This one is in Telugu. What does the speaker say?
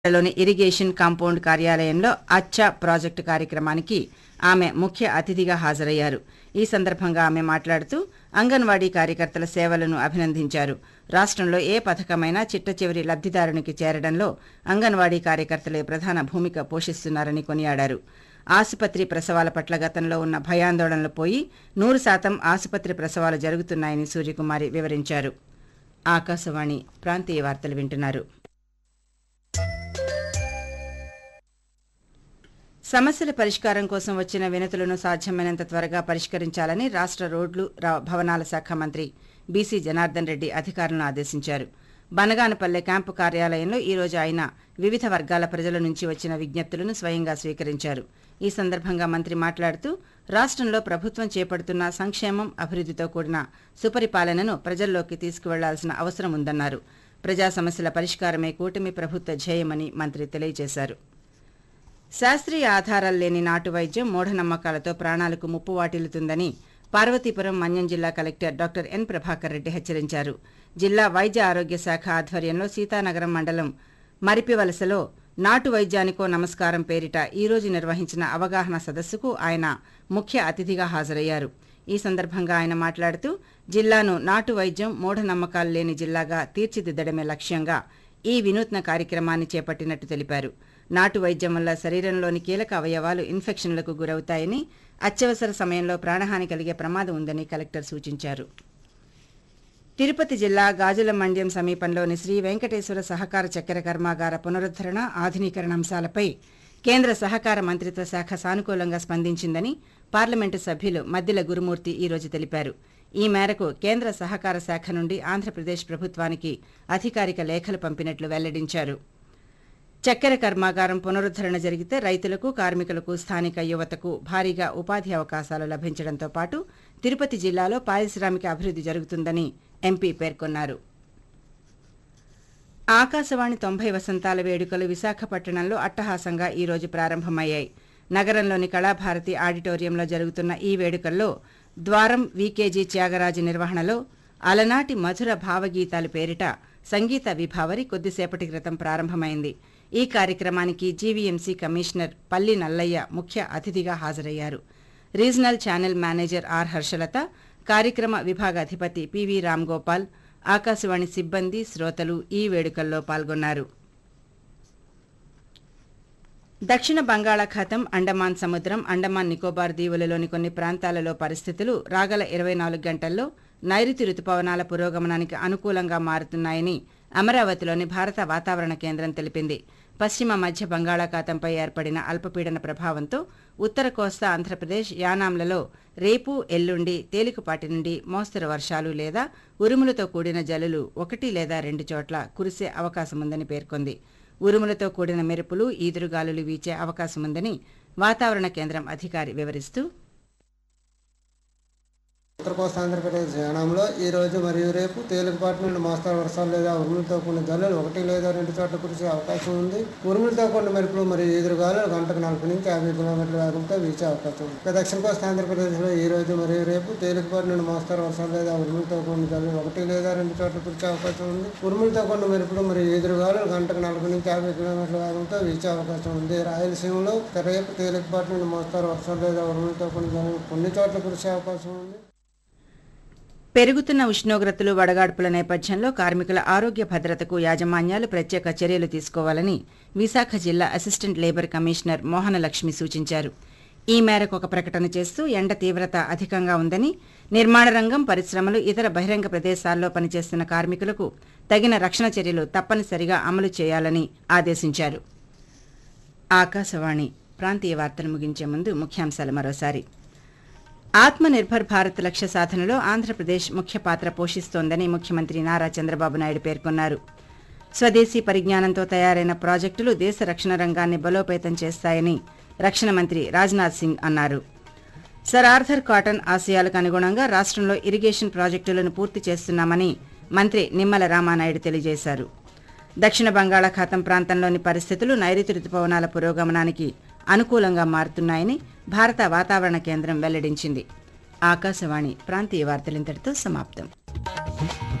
లోని ఇరిగేషన్ కాంపౌండ్ కార్యాలయంలో అచ్చా ప్రాజెక్టు కార్యక్రమానికి ఆమె ముఖ్య అతిథిగా హాజరయ్యారు ఈ సందర్భంగా ఆమె మాట్లాడుతూ అంగన్వాడీ కార్యకర్తల సేవలను అభినందించారు రాష్ట్రంలో ఏ పథకమైనా చిట్టచివరి లబ్ధిదారునికి చేరడంలో అంగన్వాడీ కార్యకర్తలే ప్రధాన భూమిక పోషిస్తున్నారని కొనియాడారు ఆసుపత్రి ప్రసవాల పట్ల గతంలో ఉన్న భయాందోళనలు పోయి నూరు శాతం ఆసుపత్రి ప్రసవాలు జరుగుతున్నాయని సూర్యకుమారి వివరించారు ఆకాశవాణి ప్రాంతీయ వార్తలు వింటున్నారు సమస్యల పరిష్కారం కోసం వచ్చిన వినతులను సాధ్యమైనంత త్వరగా పరిష్కరించాలని రాష్ట్ర రోడ్లు ర- భవనాల శాఖ మంత్రి బీసీ జనార్దన్ రెడ్డి అధికారులను ఆదేశించారు బనగానపల్లె క్యాంపు కార్యాలయంలో ఈ రోజు ఆయన వివిధ వర్గాల ప్రజల నుంచి వచ్చిన విజ్ఞప్తులను స్వయంగా స్వీకరించారు ఈ సందర్భంగా మంత్రి మాట్లాడుతూ రాష్ట్రంలో ప్రభుత్వం చేపడుతున్న సంక్షేమం అభివృద్ధితో కూడిన సుపరిపాలనను ప్రజల్లోకి తీసుకువెళ్లాల్సిన అవసరం ఉందన్నారు ప్రజా సమస్యల పరిష్కారమే కూటమి ప్రభుత్వ ధ్యేయమని మంత్రి తెలియజేశారు శాస్త్రీయ ఆధారాలు లేని నాటు వైద్యం మూఢనమ్మకాలతో ప్రాణాలకు ముప్పు వాటిల్లుతుందని పార్వతీపురం మన్యం జిల్లా collector doctor N Prabhakar Reddy హెచ్చరించారు జిల్లా వైద్య ఆరోగ్య శాఖ ఆధ్వర్యంలో సీతానగరం మండలం మరిపివలసలో నాటు వైద్యానికో నమస్కారం పేరిట ఈ రోజు నిర్వహించిన అవగాహన సదస్సుకు ఆయన ముఖ్య అతిథిగా హాజరయ్యారు ఈ సందర్భంగా ఆయన మాట్లాడుతూ జిల్లాను నాటు వైద్యం మూఢనమ్మకాలు లేని జిల్లాగా తీర్చిదిద్దడమే లక్ష్యంగా ఈ వినూత్న కార్యక్రమాన్ని చేపట్టినట్టు తెలిపారు నాటు వైద్యం వల్ల శరీరంలోని కీలక అవయవాలు ఇన్ఫెక్షన్లకు గురవుతాయని అత్యవసర సమయంలో ప్రాణహాని కలిగే ప్రమాదం ఉందని కలెక్టర్ సూచించారు తిరుపతి జిల్లా గాజుల మండ్యం సమీపంలోని శ్రీ వెంకటేశ్వర సహకార చక్కెర కర్మాగార పునరుద్ధరణ ఆధునీకరణ అంశాలపై కేంద్ర సహకార మంత్రిత్వ శాఖ సానుకూలంగా స్పందించిందని పార్లమెంటు సభ్యులు మద్దిల గురుమూర్తి ఈ రోజు తెలిపారు ఈ మేరకు కేంద్ర సహకార శాఖ నుండి ఆంధ్రప్రదేశ్ ప్రభుత్వానికి అధికారిక లేఖలు పంపినట్లు వెల్లడించారు చక్కెర కర్మాగారం పునరుద్ధరణ జరిగితే రైతులకు కార్మికులకు స్థానిక యువతకు భారీగా ఉపాధి అవకాశాలు లభించడంతో పాటు తిరుపతి జిల్లాలో పారిశ్రామిక అభివృద్ధి జరుగుతుందని ఎంపీ పేర్కొన్నారు ఆకాశవాణి తొంభై వసంతాల వేడుకలు విశాఖపట్టణంలో అట్టహాసంగా ఈ రోజు ప్రారంభమయ్యాయి నగరంలోని కళాభారతి ఆడిటోరియంలో జరుగుతున్న ఈ వేడుకల్లో ద్వారం వికేజీ త్యాగరాజు నిర్వహణలో అలనాటి మధుర భావగీతాలు పేరిట సంగీత విభావరి కొద్దిసేపటి క్రితం ప్రారంభమైంది ఈ కార్యక్రమానికి జీవీఎంసీ కమిషనర్ పల్లి నల్లయ్య ముఖ్య అతిథిగా హాజరయ్యారు regional channel manager R Harshalatha కార్యక్రమ విభాగ అధిపతి పివి రామ్ గోపాల్ ఆకాశవాణి సిబ్బంది శ్రోతలు ఈ వేడుకల్లో పాల్గొన్నారు దక్షిణ బంగాళాఖాతం అండమాన్ సముద్రం అండమాన్ నికోబార్ దీవులలోని కొన్ని ప్రాంతాలలో పరిస్థితులు రాగల ఇరవై నాలుగు గంటల్లో నైరుతి రుతుపవనాల పురోగమనానికి అనుకూలంగా మారుతున్నాయని అమరావతిలోని భారత వాతావరణ కేంద్రం తెలిపింది పశ్చిమ మధ్య బంగాళాఖాతంపై ఏర్పడిన అల్పపీడన ప్రభావంతో ఉత్తర కోస్తా ఆంధ్రప్రదేశ్ యానాంలలో రేపు ఎల్లుండి తేలికపాటి నుండి మోస్తరు వర్షాలు లేదా ఉరుములతో కూడిన జల్లులు ఒకటి లేదా రెండు చోట్ల కురిసే అవకాశముందని పేర్కొంది ఉరుములతో కూడిన మెరుపులు ఈదురుగాలులు వీచే అవకాశముందని వాతావరణ కేంద్రం అధికారి వివరిస్తూ ఉత్తర కోస్తా ఆంధ్రప్రదేశ్ యానంలో ఈ రోజు మరియు రేపు తేలికపాటి నుండి మోస్తరు వర్షాలు లేదా ఉరుములతో కూడిన జల్లులు ఒకటి లేదా రెండు చోట్ల కురిసే అవకాశం ఉంది ఉరుములతో కూడిన మెరుపులు మరియు ఎదురుగాలు గంటకు నలభై నుంచి యాభై కిలోమీటర్ల వేగంతో వీచే అవకాశం ఉంది ఇక దక్షిణ కోస్తా ఆంధ్రప్రదేశ్లో ఈ రోజు మరియు రేపు తేలికపాటి నుండి మోస్తరు వర్షాలు లేదా ఉరుములతో కూడిన జల్లులు ఒకటి లేదా రెండు చోట్ల కురిసే అవకాశం ఉంది ఉరుములతో కూడిన మెరుపులు మరియు ఎదురుగాలు గంటకు నలభై నుంచి యాభై కిలోమీటర్ల వేగంతో వీచే అవకాశం ఉంది రాయలసీమలో రేపు తేలికపాటి నుండి మోస్తరు వర్షాలు లేదా ఉరుములతో కూడిన జల్లులు కొన్ని చోట్ల కురిసే అవకాశం ఉంది పెరుగుతున్న ఉష్ణోగ్రతలు వడగాడ్పుల నేపథ్యంలో కార్మికుల ఆరోగ్య భద్రతకు యాజమాన్యాలు ప్రత్యేక చర్యలు తీసుకోవాలని విశాఖ జిల్లా అసిస్టెంట్ లేబర్ కమిషనర్ మోహనలక్ష్మి సూచించారు ఈ మేరకు ఒక ప్రకటన చేస్తూ ఎండ తీవ్రత అధికంగా ఉందని నిర్మాణ రంగం పరిశ్రమలు ఇతర బహిరంగ ప్రదేశాల్లో పనిచేస్తున్న కార్మికులకు తగిన రక్షణ చర్యలు తప్పనిసరిగా అమలు చేయాలని ఆదేశించారు ఆకాశవాణి ప్రాంతీయ వార్తలు ముగించే ముందు ముఖ్యాంశాలు మరోసారి ఆత్మనిర్భర్ భారత్ లక్ష్య సాధనలో ఆంధ్రప్రదేశ్ ముఖ్య పాత్ర పోషిస్తోందని ముఖ్యమంత్రి నారా చంద్రబాబు నాయుడు పేర్కొన్నారు స్వదేశీ పరిజ్ఞానంతో తయారైన ప్రాజెక్టులు దేశ రక్షణ రంగాన్ని బలోపేతం చేస్తాయని రక్షణ మంత్రి రాజ్నాథ్ సింగ్ అన్నారు సర్ ఆర్థర్ కాటన్ ఆశయాలకు అనుగుణంగా రాష్ట్రంలో ఇరిగేషన్ ప్రాజెక్టులను పూర్తి చేస్తున్నామని మంత్రి నిమ్మల రామానాయుడు తెలియజేశారు దక్షిణ బంగాళాఖాతం ప్రాంతంలోని పరిస్థితులు నైరుతి రుతుపవనాల పురోగమనానికి అనుకూలంగా మారుతున్నాయని భారత వాతావరణ కేంద్రం వెల్లడించింది ఆకాశవాణి ప్రాంతీయ వార్తలింతటితో సమాప్తం